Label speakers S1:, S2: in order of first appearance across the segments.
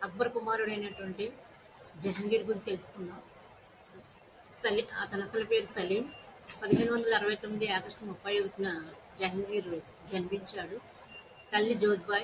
S1: అక్బర్ కుమారుడైనటువంటి జహంగీర్ గురించి తెలుసుకుందాం సలీ అతని అసలు పేరు సలీం పదిహేను వందల అరవై తొమ్మిది ఆగస్టు ముప్పై ఒకటిన జహంగీర్ జన్మించాడు తల్లి జోధ్బాయ్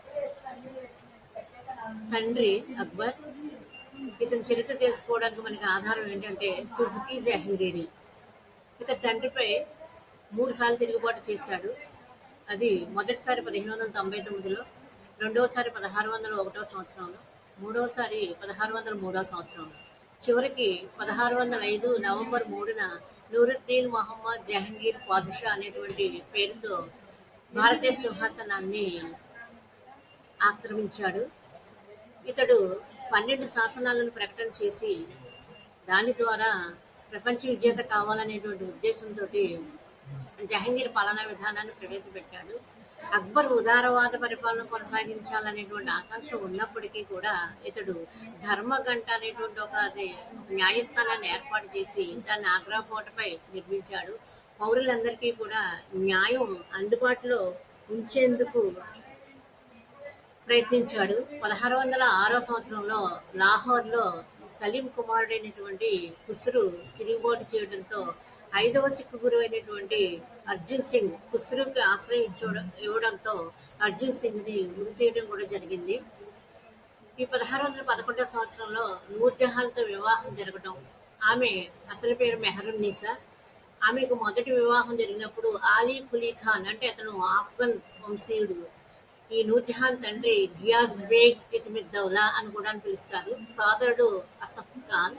S1: తండ్రి అక్బర్ ఇతని చరిత్ర తెలుసుకోవడానికి మనకి ఆధారం ఏంటంటే తుజ్కీ జహంగీరి ఇతని తండ్రిపై మూడు సార్లు తిరుగుబాటు చేశాడు అది మొదటిసారి పదిహేను వందల తొంభై తొమ్మిదిలో రెండవసారి పదహారు వందల ఒకటో సంవత్సరంలో మూడవసారి పదహారు వందల మూడో సంవత్సరంలో చివరికి పదహారు వందల ఐదు నవంబర్ మూడున నూరుద్దీన్ మొహమ్మద్ జహంగీర్ పాదుషా అనేటువంటి పేరుతో భారతీయ సింహాసనాన్ని ఆక్రమించాడు ఇతడు పన్నెండు శాసనాలను ప్రకటన చేసి దాని ద్వారా ప్రపంచ విజేత కావాలనేటువంటి ఉద్దేశంతో జహంగీర్ పాలనా విధానాన్ని ప్రవేశపెట్టాడు అక్బర్ ఉదారవాద పరిపాలన కొనసాగించాలనేటువంటి ఆకాంక్ష ఉన్నప్పటికీ కూడా ఇతడు ధర్మగంట అనేటువంటి ఒక అది ఒక న్యాయస్థానాన్ని ఏర్పాటు చేసి దాన్ని ఆగ్రా కోటపై నిర్మించాడు పౌరులందరికీ కూడా న్యాయం అందుబాటులో ఉంచేందుకు ప్రయత్నించాడు పదహారు వందల ఆరో సంవత్సరంలో లాహోర్లో సలీం కుమారుడైనటువంటి ఖుస్రు తిరుగుబాటు చేయడంతో ఐదవ సిక్కు గురువు అయినటువంటి అర్జున్ సింగ్ ఖుస్రుకి ఆశ్రయం ఇచ్చోడ- ఇవ్వడంతో అర్జున్ సింగ్ ని ఉరి తీయడం కూడా జరిగింది ఈ పదహారు వందల పదకొండవ సంవత్సరంలో నూర్జహాన్తో వివాహం జరగడం ఆమె అసలు పేరు మెహరున్ నిసా ఆమెకు మొదటి వివాహం జరిగినప్పుడు ఆలీ కులీ ఖాన్ అంటే అతను ఆఫ్ఘన్ వంశీయుడు ఈ నూర్జహాన్ తండ్రి గియాజ్ బేగ్ ఇతిమిద్ దౌలా అని కూడా పిలుస్తారు సోదరుడు అసఫ్ ఖాన్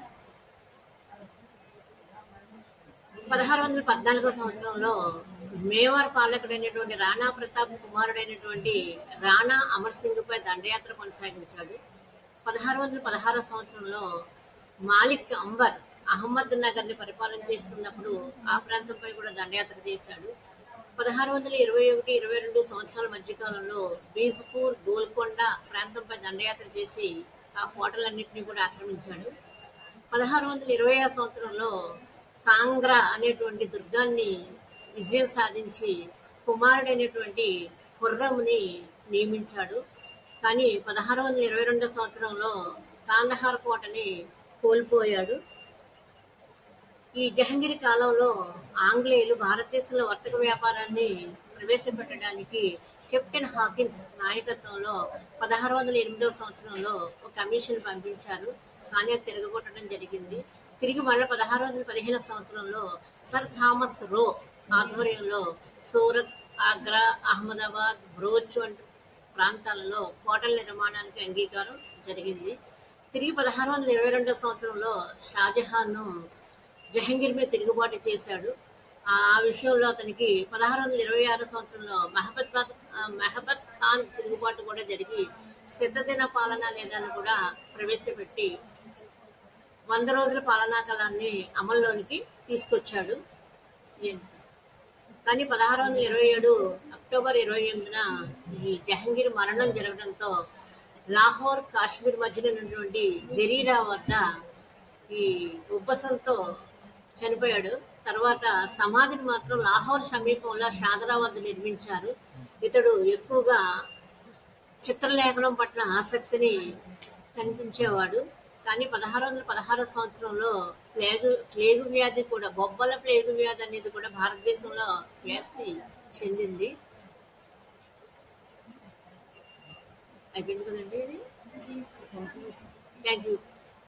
S1: పదహారు వందల పద్నాలుగో సంవత్సరంలో మేవార్ పాలకుడైనటువంటి రాణా ప్రతాప్ కుమారుడైనటువంటి రాణా అమర్ సింగ్ పై దండయాత్ర కొనసాగించాడు పదహారు వందల పదహారో సంవత్సరంలో మాలిక్ అంబర్ అహ్మద్ నగర్ ని పరిపాలన చేస్తున్నప్పుడు ఆ ప్రాంతంపై కూడా దండయాత్ర చేశాడు పదహారు వందల ఇరవై ఒకటి ఇరవై రెండు సంవత్సరాల మధ్యకాలంలో బీజ్పూర్ గోల్కొండ ప్రాంతంపై దండయాత్ర చేసి ఆ కోటలన్నింటినీ కూడా ఆక్రమించాడు పదహారు వందల ఇరవై ఆరు సంవత్సరంలో కాంగ్రా అనేటువంటి దుర్గాన్ని విజయం సాధించి కుమారుడైనటువంటి ఖుర్రముని నియమించాడు కానీ పదహారు వందల ఇరవై రెండో సంవత్సరంలో కాందహార్ కోటని కోల్పోయాడు ఈ జహంగీర్ కాలంలో ఆంగ్లేయులు భారతదేశంలో వర్తక వ్యాపారాన్ని ప్రవేశపెట్టడానికి కెప్టెన్ హాకిన్స్ నాయకత్వంలో పదహారు వందల ఎనిమిదవ సంవత్సరంలో ఒక కమిషన్ పంపించారు కానీ అది తిరగగొట్టడం జరిగింది తిరిగి మళ్ళీ పదహారు వందల పదిహేను సంవత్సరంలో సర్ థామస్ రో ఆధ్వర్యంలో సూరత్ ఆగ్రా అహ్మదాబాద్ బ్రోచ్ వంటి ప్రాంతాలలో కోటల నిర్మాణానికి అంగీకారం జరిగింది తిరిగి పదహారు వందల ఇరవై రెండో సంవత్సరంలో షాజహాన్ను జహంగీర్ మీద తిరుగుబాటు చేశాడు ఆ విషయంలో అతనికి పదహారు వందల ఇరవై ఆరు సంవత్సరంలో మహబత్ మెహబత్ ఖాన్ తిరుగుబాటు కూడా జరిగి శతదిన పాలన లేదని కూడా ప్రవేశపెట్టి వంద రోజుల పాలనా కాలాన్ని అమల్లోనికి తీసుకొచ్చాడు ఏంటి? కానీ పదహారు వందల ఇరవై ఏడు అక్టోబర్ ఇరవై ఎనిమిదిన ఈ జహంగీర్ మరణం జరగడంతో లాహోర్ కాశ్మీర్ మధ్యన ఉన్నటువంటి జరీరా వద్ద ఈ ఉబ్బసంతో చనిపోయాడు తర్వాత సమాధిని మాత్రం లాహోర్ సమీపంలో షాదరా వద్ద నిర్మించారు ఇతడు ఎక్కువగా చిత్రలేఖనం పట్ల ఆసక్తిని కనిపించేవాడు కానీ పదహారు వందల పదహారో సంవత్సరంలో ప్లేగు ప్లేగు వ్యాధి కూడా బొబ్బల ప్లేగు వ్యాధి అనేది కూడా భారతదేశంలో వ్యాప్తి చెందింది అయిపోయింది కదండి ఇది థ్యాంక్ యూ